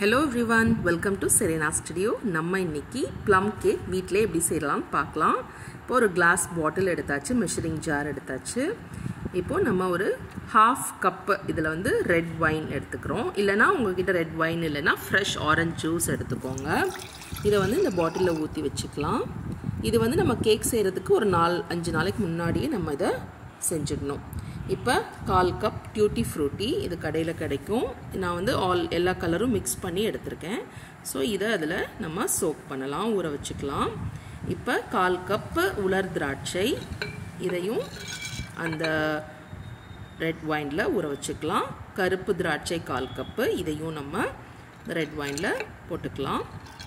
hello everyone welcome to Serena studio நம்ம இன்னைக்கு plum cake வீட்டிலே எப்படி செய்யலாம்னு பார்க்கலாம் இப்போ ஒரு கிளாஸ் பாட்டில் எடுத்தாச்சு மெஷரிங் ஜார் எடுத்தாச்சு இப்போது நம்ம ஒரு ஹாஃப் கப்பு இதில் வந்து ரெட் வைன் எடுத்துக்கிறோம் இல்லைனா உங்ககிட்ட ரெட் வைன் இல்லைனா ஃப்ரெஷ் ஆரஞ்ச் ஜூஸ் எடுத்துக்கோங்க இதை வந்து இந்த பாட்டிலில் ஊற்றி வச்சுக்கலாம் இது வந்து நம்ம கேக் செய்கிறதுக்கு ஒரு நாலு அஞ்சு நாளைக்கு முன்னாடியே நம்ம இதை செஞ்சிடணும் இப்போ கால் கப் டியூட்டி ஃப்ரூட்டி இது கடையில் கிடைக்கும் நான் வந்து ஆல் எல்லா கலரும் மிக்ஸ் பண்ணி எடுத்திருக்கேன் ஸோ இதை அதில் நம்ம சோக் பண்ணலாம் ஊற வச்சுக்கலாம் இப்போ கால் கப்பு உலர் திராட்சை இதையும் அந்த ரெட் வைனில் ஊற வச்சுக்கலாம் கருப்பு திராட்சை கால் கப்பு இதையும் நம்ம ரெட் வைனில் போட்டுக்கலாம்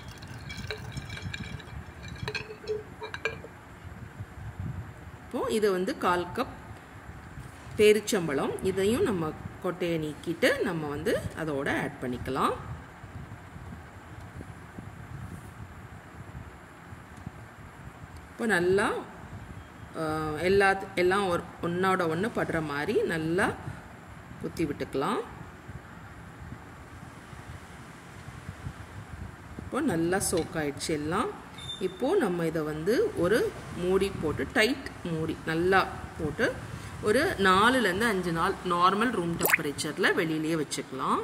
இப்போது இது வந்து கால் கப் பேரிச்சம்பழம் இதையும் நம்ம கொட்டையை நீக்கிட்டு நம்ம வந்து அதோட ஆட் பண்ணிக்கலாம் இப்போ நல்லா எல்லா எல்லாம் ஒரு ஒன்றோட ஒன்று படுற மாதிரி நல்லா குத்தி விட்டுக்கலாம் இப்போ நல்லா சோக் ஆயிடுச்சு எல்லாம் இப்போது நம்ம இதை வந்து ஒரு மூடி போட்டு டைட் மூடி நல்லா போட்டு ஒரு நாலுலேருந்து அஞ்சு நாள் நார்மல் ரூம் டெம்பரேச்சரில் வெளியிலேயே வச்சுக்கலாம்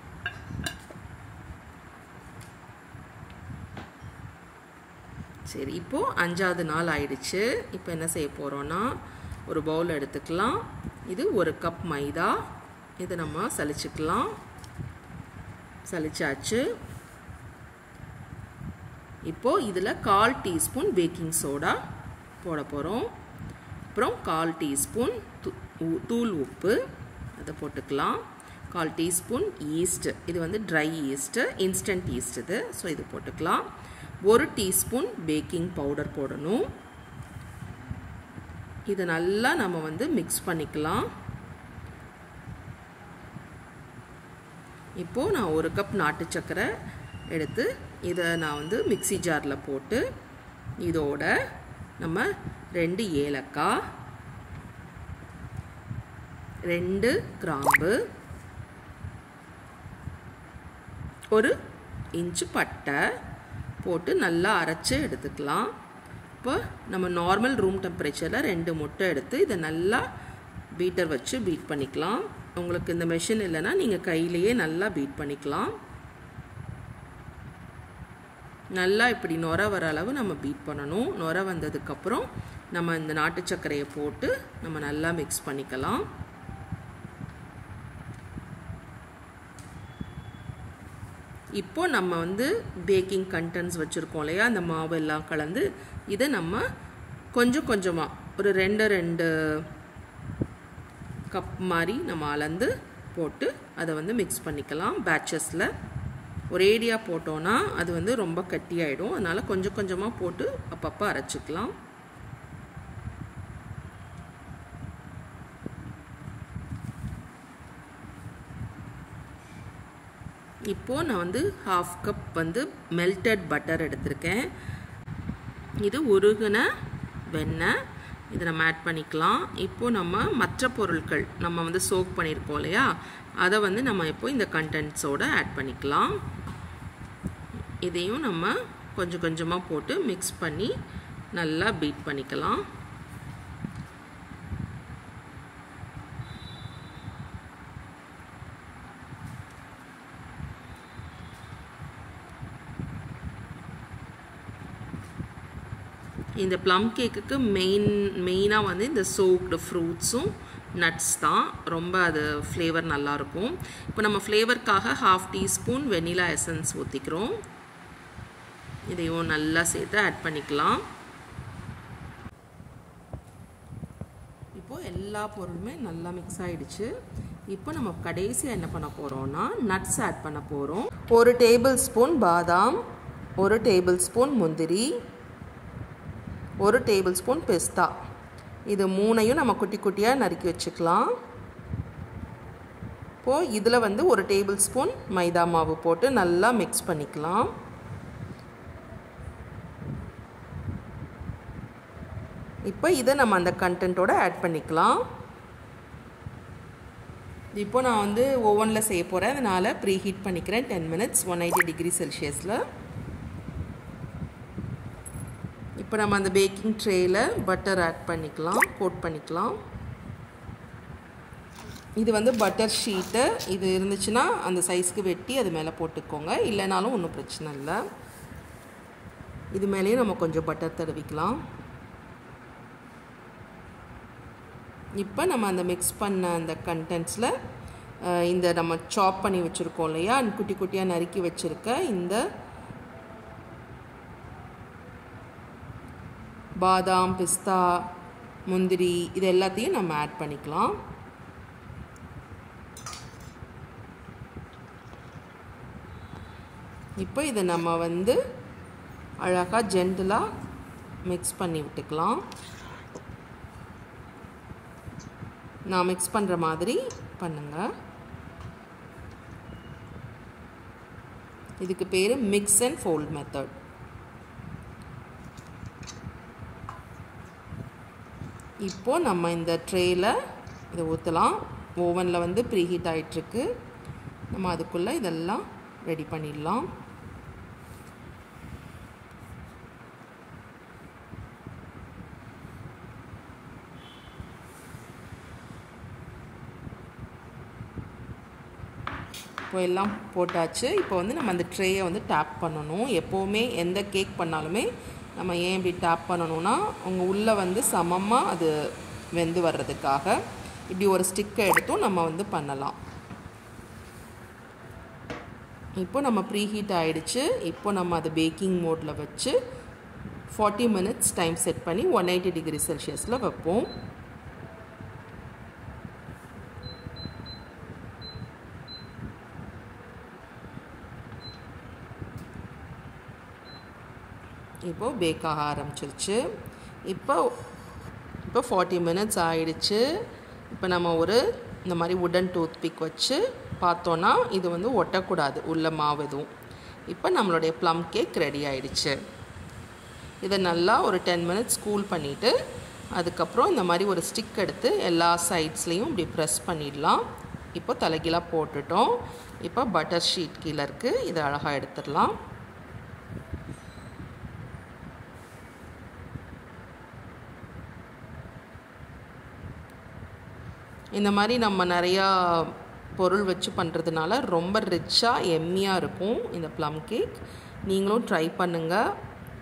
சரி இப்போது அஞ்சாவது நாள் ஆயிடுச்சு இப்போ என்ன செய்ய போகிறோன்னா ஒரு பவுல் எடுத்துக்கலாம் இது ஒரு கப் மைதா இதை நம்ம சலிச்சுக்கலாம் சலிச்சாச்சு இப்போது இதில் கால் டீஸ்பூன் பேக்கிங் சோடா போட போகிறோம் அப்புறம் கால் டீஸ்பூன் தூள் உப்பு அதை போட்டுக்கலாம் கால் டீஸ்பூன் ஈஸ்ட் இது வந்து ட்ரை ஈஸ்ட்டு இன்ஸ்டன்ட் ஈஸ்ட் இது ஸோ இது போட்டுக்கலாம் ஒரு டீஸ்பூன் பேக்கிங் பவுடர் போடணும் இதை நல்லா நம்ம வந்து மிக்ஸ் பண்ணிக்கலாம் இப்போது நான் ஒரு கப் நாட்டு சக்கரை எடுத்து இதை நான் வந்து மிக்சி ஜாரில் போட்டு இதோட நம்ம ரெண்டு ஏலக்காய் ரெண்டு கிராம்பு ஒரு இன்ச்சு பட்டை போட்டு நல்லா அரைச்சி எடுத்துக்கலாம் இப்போ நம்ம நார்மல் ரூம் டெம்பரேச்சரில் ரெண்டு முட்டை எடுத்து இதை நல்லா பீட்டர் வச்சு பீட் பண்ணிக்கலாம் உங்களுக்கு இந்த மெஷின் இல்லைன்னா நீங்கள் கையிலேயே நல்லா பீட் பண்ணிக்கலாம் நல்லா இப்படி நுர வர அளவு நம்ம பீட் பண்ணணும் நுர வந்ததுக்கப்புறம் நம்ம இந்த நாட்டு சர்க்கரையை போட்டு நம்ம நல்லா மிக்ஸ் பண்ணிக்கலாம் இப்போ நம்ம வந்து பேக்கிங் கண்டென்ட்ஸ் வச்சுருக்கோம் இல்லையா அந்த மாவு எல்லாம் கலந்து இதை நம்ம கொஞ்சம் கொஞ்சமாக ஒரு ரெண்டு ரெண்டு கப் மாதிரி நம்ம அளந்து போட்டு அதை வந்து மிக்ஸ் பண்ணிக்கலாம் பேட்சஸில் ஒரேடியாக போட்டோன்னா அது வந்து ரொம்ப கட்டியாயிடும் அதனால் கொஞ்சம் கொஞ்சமாக போட்டு அப்பப்போ அரைச்சிக்கலாம் இப்போது நான் வந்து ஹாஃப் கப் வந்து மெல்டட் பட்டர் எடுத்திருக்கேன் இது உருகின வெண்ணெய் இதை நம்ம ஆட் பண்ணிக்கலாம் இப்போது நம்ம மற்ற பொருட்கள் நம்ம வந்து சோக் பண்ணியிருக்கோம் இல்லையா அதை வந்து நம்ம இப்போ இந்த கண்டென்ட்ஸோடு ஆட் பண்ணிக்கலாம் இதையும் நம்ம கொஞ்சம் கொஞ்சமாக போட்டு மிக்ஸ் பண்ணி நல்லா பீட் பண்ணிக்கலாம் இந்த ப்ளம் கேக்குக்கு மெயின் மெயினாக வந்து இந்த சோக்டு ஃப்ரூட்ஸும் நட்ஸ் தான் ரொம்ப அது ஃப்ளேவர் நல்லாயிருக்கும் இப்போ நம்ம ஃப்ளேவருக்காக ஹாஃப் டீஸ்பூன் வெனிலா எசன்ஸ் ஊற்றிக்கிறோம் இதையும் நல்லா சேர்த்து ஆட் பண்ணிக்கலாம் இப்போது எல்லா பொருளுமே நல்லா மிக்ஸ் ஆகிடுச்சு இப்போ நம்ம கடைசியாக என்ன பண்ண போகிறோம்னா நட்ஸ் ஆட் பண்ண போகிறோம் ஒரு டேபிள் ஸ்பூன் பாதாம் ஒரு டேபிள் ஸ்பூன் முந்திரி ஒரு டேபிள் ஸ்பூன் பெஸ்தா இது மூணையும் நம்ம குட்டி குட்டியாக நறுக்கி வச்சுக்கலாம் இப்போது இதில் வந்து ஒரு டேபிள் ஸ்பூன் மைதா மாவு போட்டு நல்லா மிக்ஸ் பண்ணிக்கலாம் இப்போ இதை நம்ம அந்த கண்டென்ட்டோட ஆட் பண்ணிக்கலாம் இப்போ நான் வந்து ஓவனில் செய்ய போகிறேன் அதனால் ப்ரீ ஹீட் பண்ணிக்கிறேன் ten minutes one eighty degree செல்சியஸில் இப்போ நம்ம அந்த பேக்கிங் ட்ரேயில் பட்டர் ஆட் பண்ணிக்கலாம் கோட் பண்ணிக்கலாம் இது வந்து பட்டர் ஷீட்டு இது இருந்துச்சுன்னா அந்த சைஸ்க்கு வெட்டி அது மேலே போட்டுக்கோங்க இல்லைனாலும் ஒன்றும் பிரச்சனை இல்லை இது மேலேயும் நம்ம கொஞ்சம் பட்டர் தடவிக்கலாம் இப்போ நம்ம அந்த மிக்ஸ் பண்ண அந்த கண்டென்ட்ஸில் இந்த நம்ம சாப் பண்ணி வச்சுருக்கோம் இல்லையா குட்டி குட்டியாக நறுக்கி வச்சுருக்க இந்த பாதாம் பிஸ்தா முந்திரி இது எல்லாத்தையும் நம்ம ஆட் பண்ணிக்கலாம் இப்போ இதை நம்ம வந்து அழகாக ஜென்டலாக மிக்ஸ் பண்ணி விட்டுக்கலாம் நான் மிக்ஸ் பண்ணுற மாதிரி பண்ணுங்கள் இதுக்கு பேர் மிக்ஸ் அண்ட் ஃபோல்ட் மெத்தட் இப்போது நம்ம இந்த ட்ரேயில் இதை ஊற்றலாம் ஓவனில் வந்து ப்ரீ ஹீட் ஆகிட்டுருக்கு நம்ம அதுக்குள்ளே இதெல்லாம் ரெடி பண்ணிடலாம் இப்போ எல்லாம் போட்டாச்சு இப்போ வந்து நம்ம அந்த ட்ரேயை வந்து டேப் பண்ணணும் எப்போவுமே எந்த கேக் பண்ணாலுமே நம்ம ஏன் இப்படி டேப் பண்ணணும்னா உங்கள் உள்ளே வந்து சமமாக அது வெந்து வர்றதுக்காக இப்படி ஒரு ஸ்டிக்கை எடுத்தும் நம்ம வந்து பண்ணலாம் இப்போ நம்ம ப்ரீ ஹீட் ஆகிடுச்சு இப்போ நம்ம அதை பேக்கிங் மோடில் வச்சு ஃபார்ட்டி மினிட்ஸ் டைம் செட் பண்ணி ஒன் எயிட்டி டிகிரி செல்சியஸில் வைப்போம் இப்போது பேக் ஆக ஆரம்பிச்சிருச்சு இப்போ இப்போ ஃபார்ட்டி மினிட்ஸ் ஆயிடுச்சு இப்போ நம்ம ஒரு இந்த மாதிரி உடன் டூத் பிக் வச்சு பார்த்தோன்னா இது வந்து ஒட்டக்கூடாது உள்ள மாவு எதுவும் இப்போ நம்மளுடைய ப்ளம் கேக் ரெடி ஆயிடுச்சு இதை நல்லா ஒரு டென் மினிட்ஸ் கூல் பண்ணிவிட்டு அதுக்கப்புறம் இந்த மாதிரி ஒரு ஸ்டிக் எடுத்து எல்லா சைட்ஸ்லேயும் இப்படி ப்ரெஸ் பண்ணிடலாம் இப்போ தலைகீழாக போட்டுட்டோம் இப்போ பட்டர் ஷீட் கீழே இருக்குது இதை அழகாக எடுத்துடலாம் இந்த மாதிரி நம்ம நிறையா பொருள் வச்சு பண்ணுறதுனால ரொம்ப ரிச்சாக எம்மியாக இருக்கும் இந்த ப்ளம் கேக் நீங்களும் ட்ரை பண்ணுங்கள்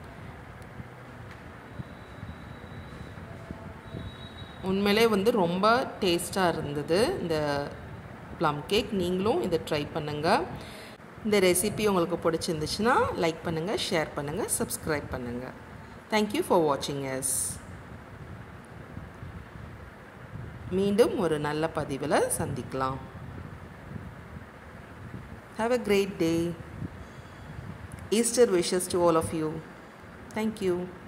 உண்மையிலே வந்து ரொம்ப டேஸ்ட்டாக இருந்தது இந்த ப்ளம் கேக் நீங்களும் இதை ட்ரை பண்ணுங்கள் இந்த ரெசிபி உங்களுக்கு பிடிச்சிருந்துச்சுன்னா லைக் பண்ணுங்கள் ஷேர் பண்ணுங்கள் சப்ஸ்கிரைப் பண்ணுங்கள் தேங்க்யூ ஃபார் வாட்சிங் எஸ் மீண்டும் ஒரு நல்ல பதிவில் சந்திக்கலாம் have a great day Easter wishes to all of you thank you